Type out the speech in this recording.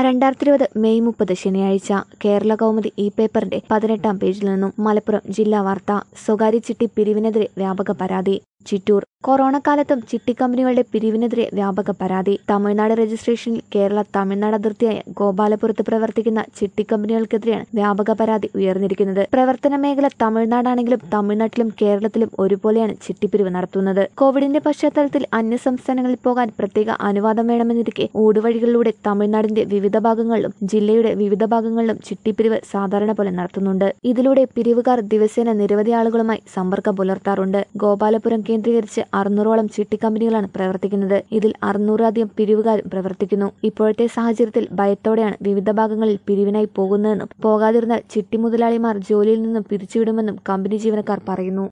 രണ്ടായിരത്തി ഇരുപത് മെയ് മുപ്പത് ശനിയാഴ്ച കേരള കൗമുദി ഇ പേപ്പറിന്റെ പതിനെട്ടാം പേജിൽ നിന്നും മലപ്പുറം ജില്ലാ വാർത്ത സ്വകാര്യ ചിട്ടി പിരിവിനെതിരെ വ്യാപക പരാതി ചിറ്റൂർ കൊറോണ കാലത്തും ചിട്ടിക്കമ്പനികളുടെ പിരിവിനെതിരെ വ്യാപക പരാതി തമിഴ്നാട് രജിസ്ട്രേഷനിൽ കേരള തമിഴ്നാട് അതിർത്തിയായ ഗോപാലപുരത്ത് പ്രവർത്തിക്കുന്ന ചിട്ടിക്കമ്പനികൾക്കെതിരെയാണ് വ്യാപക പരാതി ഉയർന്നിരിക്കുന്നത് പ്രവർത്തന മേഖല തമിഴ്നാടാണെങ്കിലും തമിഴ്നാട്ടിലും കേരളത്തിലും ഒരുപോലെയാണ് ചിട്ടിപ്പിരിവ് നടത്തുന്നത് കോവിഡിന്റെ പശ്ചാത്തലത്തിൽ അന്യ സംസ്ഥാനങ്ങളിൽ പോകാൻ പ്രത്യേക അനുവാദം വേണമെന്നിരിക്കെ ഊടുവഴികളിലൂടെ തമിഴ്നാടിന്റെ വിവിധ ഭാഗങ്ങളിലും ജില്ലയുടെ വിവിധ ഭാഗങ്ങളിലും ചിട്ടിപ്പിരിവ് സാധാരണ പോലെ നടത്തുന്നുണ്ട് ഇതിലൂടെ പിരിവുകാർ ദിവസേന നിരവധി ആളുകളുമായി സമ്പർക്കം പുലർത്താറുണ്ട് ഗോപാലപുരം കേന്ദ്രീകരിച്ച് അറുന്നൂറോളം ചിട്ടിക്കമ്പനികളാണ് പ്രവർത്തിക്കുന്നത് ഇതിൽ അറുന്നൂറധികം പിരിവുകാരും പ്രവർത്തിക്കുന്നു ഇപ്പോഴത്തെ സാഹചര്യത്തിൽ ഭയത്തോടെയാണ് വിവിധ ഭാഗങ്ങളിൽ പിരിവിനായി പോകുന്നതെന്നും പോകാതിരുന്നാൽ ചിട്ടി മുതലാളിമാർ ജോലിയിൽ നിന്നും പിരിച്ചുവിടുമെന്നും കമ്പനി ജീവനക്കാർ പറയുന്നു